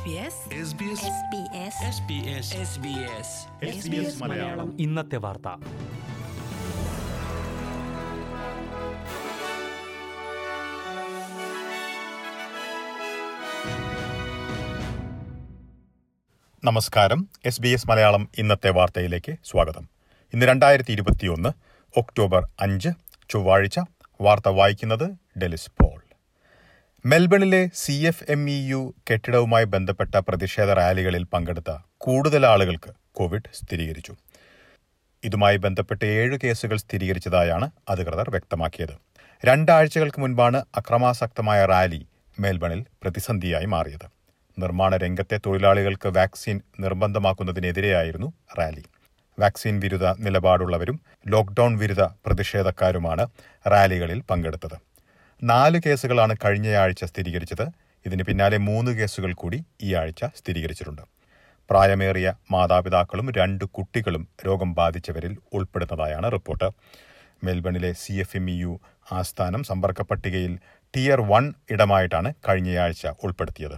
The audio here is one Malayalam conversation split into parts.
മലയാളം ഇന്നത്തെ വാർത്ത നമസ്കാരം എസ് ബി എസ് മലയാളം ഇന്നത്തെ വാർത്തയിലേക്ക് സ്വാഗതം ഇന്ന് രണ്ടായിരത്തി ഇരുപത്തിയൊന്ന് ഒക്ടോബർ അഞ്ച് ചൊവ്വാഴ്ച വാർത്ത വായിക്കുന്നത് ഡെലിസ് പോൾ മെൽബണിലെ C F M E U കെട്ടിടവുമായി ബന്ധപ്പെട്ട പ്രതിഷേധ റാലികളിൽ പങ്കെടുത്ത കൂടുതൽ ആളുകൾക്ക് കോവിഡ് സ്ഥിരീകരിച്ചു ഇതുമായി ബന്ധപ്പെട്ട് ഏഴ് കേസുകൾ സ്ഥിരീകരിച്ചതായാണ് അധികൃതർ വ്യക്തമാക്കിയത് രണ്ടാഴ്ചകൾക്ക് മുൻപാണ് അക്രമാസക്തമായ റാലി മെൽബണിൽ പ്രതിസന്ധിയായി മാറിയത് നിർമ്മാണ രംഗത്തെ തൊഴിലാളികൾക്ക് വാക്സിൻ നിർബന്ധമാക്കുന്നതിനെതിരെയായിരുന്നു റാലി വാക്സിൻ വിരുദ്ധ നിലപാടുള്ളവരും ലോക്ഡൌൺ വിരുദ്ധ പ്രതിഷേധക്കാരുമാണ് റാലികളിൽ പങ്കെടുത്തത് നാല് കേസുകളാണ് കഴിഞ്ഞയാഴ്ച സ്ഥിരീകരിച്ചത് ഇതിന് പിന്നാലെ മൂന്ന് കേസുകൾ കൂടി ഈ ആഴ്ച സ്ഥിരീകരിച്ചിട്ടുണ്ട് പ്രായമേറിയ മാതാപിതാക്കളും രണ്ട് കുട്ടികളും രോഗം ബാധിച്ചവരിൽ ഉൾപ്പെടുന്നതായാണ് റിപ്പോർട്ട് മെൽബണിലെ C F M E U ആസ്ഥാനം സമ്പർക്ക പട്ടികയിൽ ടിയർ വൺ ഇടമായിട്ടാണ് കഴിഞ്ഞയാഴ്ച ഉൾപ്പെടുത്തിയത്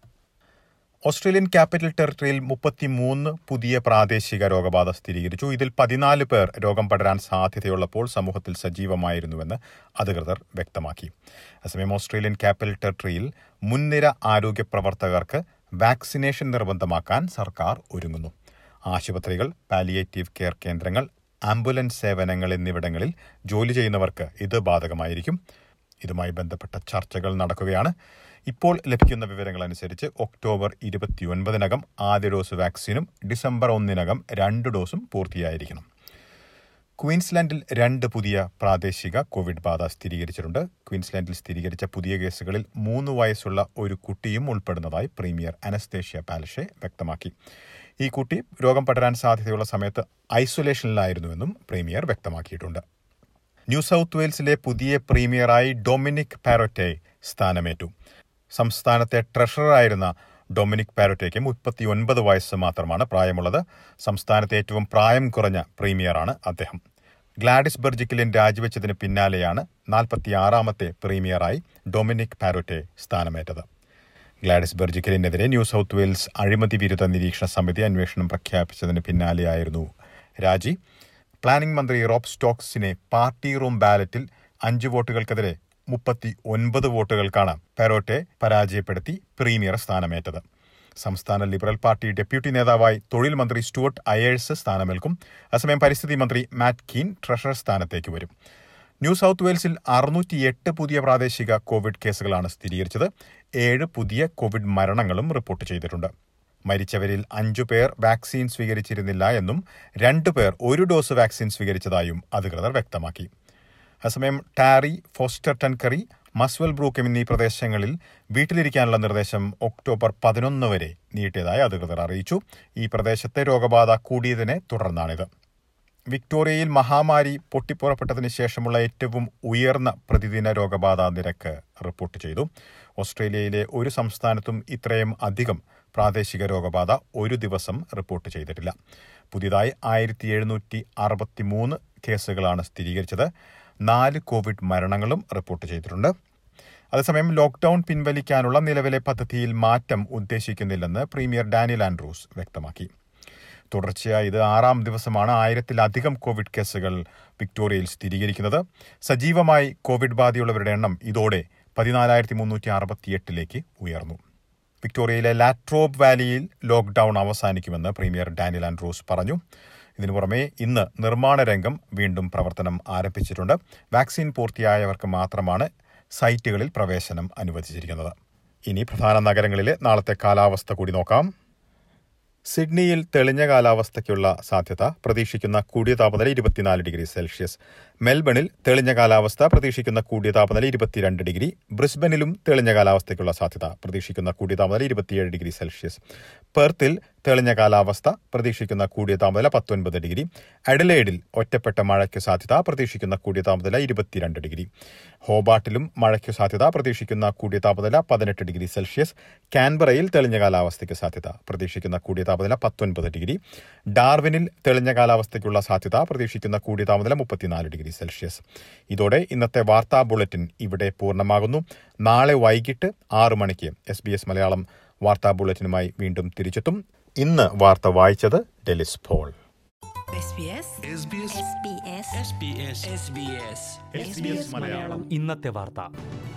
ഓസ്ട്രേലിയൻ ക്യാപിറ്റൽ ടെറിട്ടറിയിൽ മുപ്പത്തിമൂന്ന് പുതിയ പ്രാദേശിക രോഗബാധ സ്ഥിരീകരിച്ചു ഇതിൽ പതിനാല് പേർ രോഗം പടരാൻ സാധ്യതയുള്ളപ്പോൾ സമൂഹത്തിൽ സജീവമായിരുന്നുവെന്ന് അധികൃതർ വ്യക്തമാക്കി അസമയം ഓസ്ട്രേലിയൻ ക്യാപിറ്റൽ ടെറിട്ടറിയിൽ മുൻനിര ആരോഗ്യ പ്രവർത്തകർക്ക് വാക്സിനേഷൻ നിർബന്ധമാക്കാൻ സർക്കാർ ഒരുങ്ങുന്നു ആശുപത്രികൾ പാലിയേറ്റീവ് കെയർ കേന്ദ്രങ്ങൾ ആംബുലൻസ് സേവനങ്ങൾ എന്നിവിടങ്ങളിൽ ജോലി ചെയ്യുന്നവർക്ക് ഇത് ബാധകമായിരിക്കും ഇതുമായി ബന്ധപ്പെട്ട ചർച്ചകൾ നടക്കുകയാണ് ഇപ്പോൾ ലഭിക്കുന്ന വിവരങ്ങൾ അനുസരിച്ച് ഒക്ടോബർ ഇരുപത്തിയൊൻപതിനകം ആദ്യ ഡോസ് വാക്സിനും ഡിസംബർ ഒന്നിനകം രണ്ട് ഡോസും പൂർത്തിയായിരിക്കണം ക്വീൻസ്ലാൻഡിൽ രണ്ട് പുതിയ പ്രാദേശിക കോവിഡ് ബാധ സ്ഥിരീകരിച്ചിട്ടുണ്ട് ക്വീൻസ്ലാൻഡിൽ സ്ഥിരീകരിച്ച പുതിയ കേസുകളിൽ മൂന്ന് വയസ്സുള്ള ഒരു കുട്ടിയും ഉൾപ്പെടുന്നതായി പ്രീമിയർ അനസ്തേഷ്യ പാലഷെ വ്യക്തമാക്കി ഈ കുട്ടി രോഗം പടരാൻ സാധ്യതയുള്ള സമയത്ത് ഐസൊലേഷനിലായിരുന്നുവെന്നും പ്രീമിയർ വ്യക്തമാക്കിയിട്ടുണ്ട് ന്യൂ സൗത്ത് വെയിൽസിലെ പുതിയ പ്രീമിയറായി ഡൊമിനിക് പാരോറ്റെ സ്ഥാനമേറ്റു സംസ്ഥാനത്തെ ട്രഷററായിരുന്ന ഡൊമിനിക് പാരോറ്റയ്ക്ക് മുപ്പത്തിയൊൻപത് വയസ്സ് മാത്രമാണ് പ്രായമുള്ളത് സംസ്ഥാനത്തെ ഏറ്റവും പ്രായം കുറഞ്ഞ പ്രീമിയറാണ് അദ്ദേഹം ഗ്ലാഡിസ് ബെർജിക്കിലിൻ രാജിവെച്ചതിന് പിന്നാലെയാണ് നാൽപ്പത്തിയാറാമത്തെ പ്രീമിയറായി ഡൊമിനിക് പാരോറ്റെ സ്ഥാനമേറ്റത് ഗ്ലാഡിസ് ബെർജിക്കലിനെതിരെ ന്യൂ സൗത്ത് വെയിൽസ് അഴിമതി വിരുദ്ധ നിരീക്ഷണ സമിതി അന്വേഷണം പ്രഖ്യാപിച്ചതിന് പിന്നാലെയായിരുന്നു രാജി പ്ലാനിംഗ് മന്ത്രി റോബ് സ്റ്റോക്സിനെ പാർട്ടി റൂം ബാലറ്റിൽ അഞ്ച് വോട്ടുകൾക്കെതിരെ മുപ്പത്തി ഒൻപത് വോട്ടുകൾക്കാണ് പെരോറ്റെ പരാജയപ്പെടുത്തി പ്രീമിയർ സ്ഥാനമേറ്റത് സംസ്ഥാന ലിബറൽ പാർട്ടി ഡെപ്യൂട്ടി നേതാവായി തൊഴിൽ മന്ത്രി സ്റ്റുവർട്ട് അയേഴ്സ് സ്ഥാനമേൽക്കും അസമയം പരിസ്ഥിതി മന്ത്രി മാറ്റ് കീൻ ട്രഷറർ സ്ഥാനത്തേക്ക് വരും ന്യൂ സൗത്ത് വെയിൽസിൽ അറുന്നൂറ്റിയെട്ട് പുതിയ പ്രാദേശിക കോവിഡ് കേസുകളാണ് സ്ഥിരീകരിച്ചത് ഏഴ് പുതിയ കോവിഡ് മരണങ്ങളും റിപ്പോർട്ട് ചെയ്തിട്ടുണ്ട് മരിച്ചവരിൽ അഞ്ചു പേർ വാക്സിൻ സ്വീകരിച്ചിരുന്നില്ല എന്നും രണ്ടു പേർ ഒരു ഡോസ് വാക്സിൻ സ്വീകരിച്ചതായും അധികൃതർ വ്യക്തമാക്കി അസമയം ടാറി ഫോസ്റ്റർ ടൻകറി മസ്വൽ ബ്രൂക്ക് എന്നീ പ്രദേശങ്ങളിൽ വീട്ടിലിരിക്കാനുള്ള നിർദ്ദേശം ഒക്ടോബർ പതിനൊന്ന് വരെ നീട്ടിയതായി അധികൃതർ അറിയിച്ചു ഈ പ്രദേശത്തെ രോഗബാധ കൂടിയതിനെ തുടർന്നാണിത് വിക്ടോറിയയിൽ മഹാമാരി പൊട്ടിപ്പുറപ്പെട്ടതിന് ശേഷമുള്ള ഏറ്റവും ഉയർന്ന പ്രതിദിന രോഗബാധ നിരക്ക് റിപ്പോർട്ട് ചെയ്തു ഓസ്ട്രേലിയയിലെ ഒരു സംസ്ഥാനത്തും ഇത്രയും അധികം പ്രാദേശിക രോഗബാധ ഒരു ദിവസം റിപ്പോർട്ട് ചെയ്തിട്ടില്ല പുതിയതായി ആയിരത്തി എഴുന്നൂറ്റി അറുപത്തിമൂന്ന് കേസുകളാണ് സ്ഥിരീകരിച്ചത് നാല് കോവിഡ് മരണങ്ങളും റിപ്പോർട്ട് ചെയ്തിട്ടുണ്ട് അതേസമയം ലോക്ഡൌൺ പിൻവലിക്കാനുള്ള നിലവിലെ പദ്ധതിയിൽ മാറ്റം ഉദ്ദേശിക്കുന്നില്ലെന്ന് പ്രീമിയർ ഡാനിയൽ ആൻഡ്രൂസ് വ്യക്തമാക്കി തുടർച്ചയായി ഇത് ആറാം ദിവസമാണ് ആയിരത്തിലധികം കോവിഡ് കേസുകൾ വിക്ടോറിയയിൽ സ്ഥിരീകരിക്കുന്നത് സജീവമായി കോവിഡ് ബാധയുള്ളവരുടെ എണ്ണം ഇതോടെ പതിനാലായിരത്തി മുന്നൂറ്റി അറുപത്തിയെട്ടിലേക്ക് ഉയർന്നു വിക്ടോറിയയിലെ ലാട്രോബ് വാലിയിൽ ലോക്ഡൌൺ അവസാനിക്കുമെന്ന് പ്രീമിയർ ഡാനിയൽ ആൻഡ്രൂസ് പറഞ്ഞു ഇതിനു പുറമെ ഇന്ന് നിർമ്മാണ രംഗം വീണ്ടും പ്രവർത്തനം ആരംഭിച്ചിട്ടുണ്ട് വാക്സിൻ പൂർത്തിയായവർക്ക് മാത്രമാണ് സൈറ്റുകളിൽ പ്രവേശനം അനുവദിച്ചിരിക്കുന്നത് ഇനി പ്രധാന നഗരങ്ങളിലെ നാളത്തെ കാലാവസ്ഥ കൂടി നോക്കാം സിഡ്നിയിൽ തെളിഞ്ഞ കാലാവസ്ഥയ്ക്കുള്ള സാധ്യത പ്രതീക്ഷിക്കുന്ന കൂടിയ താപനില ഇരുപത്തിനാല് ഡിഗ്രി സെൽഷ്യസ് മെൽബണിൽ തെളിഞ്ഞ കാലാവസ്ഥ പ്രതീക്ഷിക്കുന്ന കൂടിയ താപനില ഇരുപത്തിരണ്ട് ഡിഗ്രി ബ്രിസ്ബനിലും തെളിഞ്ഞ കാലാവസ്ഥയ്ക്കുള്ള സാധ്യത പ്രതീക്ഷിക്കുന്ന കൂടിയ താപനില ഇരുപത്തിയേഴ് ഡിഗ്രി സെൽഷ്യസ് പെർത്തിൽ തെളിഞ്ഞ കാലാവസ്ഥ പ്രതീക്ഷിക്കുന്ന കൂടിയ താപനില പത്തൊൻപത് ഡിഗ്രി അഡലേഡിൽ ഒറ്റപ്പെട്ട മഴയ്ക്ക് സാധ്യത പ്രതീക്ഷിക്കുന്ന കൂടിയ താപനില ഇരുപത്തിരണ്ട് ഡിഗ്രി ഹോബാട്ടിലും മഴയ്ക്ക് സാധ്യത പ്രതീക്ഷിക്കുന്ന കൂടിയ താപനില പതിനെട്ട് ഡിഗ്രി സെൽഷ്യസ് കാൻബറയിൽ തെളിഞ്ഞ കാലാവസ്ഥയ്ക്ക് സാധ്യത പ്രതീക്ഷിക്കുന്ന കൂടിയ താപനില പത്തൊൻപത് ഡിഗ്രി ഡാർവിനിൽ തെളിഞ്ഞ കാലാവസ്ഥയ്ക്കുള്ള സാധ്യത പ്രതീക്ഷിക്കുന്ന കൂടിയ താപനില മുപ്പത്തിനാല് ഡിഗ്രി സെൽഷ്യസ് ഇതോടെ ഇന്നത്തെ വാർത്താ ബുള്ളറ്റിൻ ഇവിടെ പൂർണ്ണമാകുന്നു നാളെ വൈകിട്ട് ആറ് മണിക്ക് എസ് ബി എസ് മലയാളം വാർത്താ ബുള്ളറ്റിനുമായി വീണ്ടും തിരിച്ചെത്തും ഇന്ന് വാർത്ത വായിച്ചത് Delys Paul SBS SBS SBS SBS SBS Malayalam ഇന്നത്തെ വാർത്ത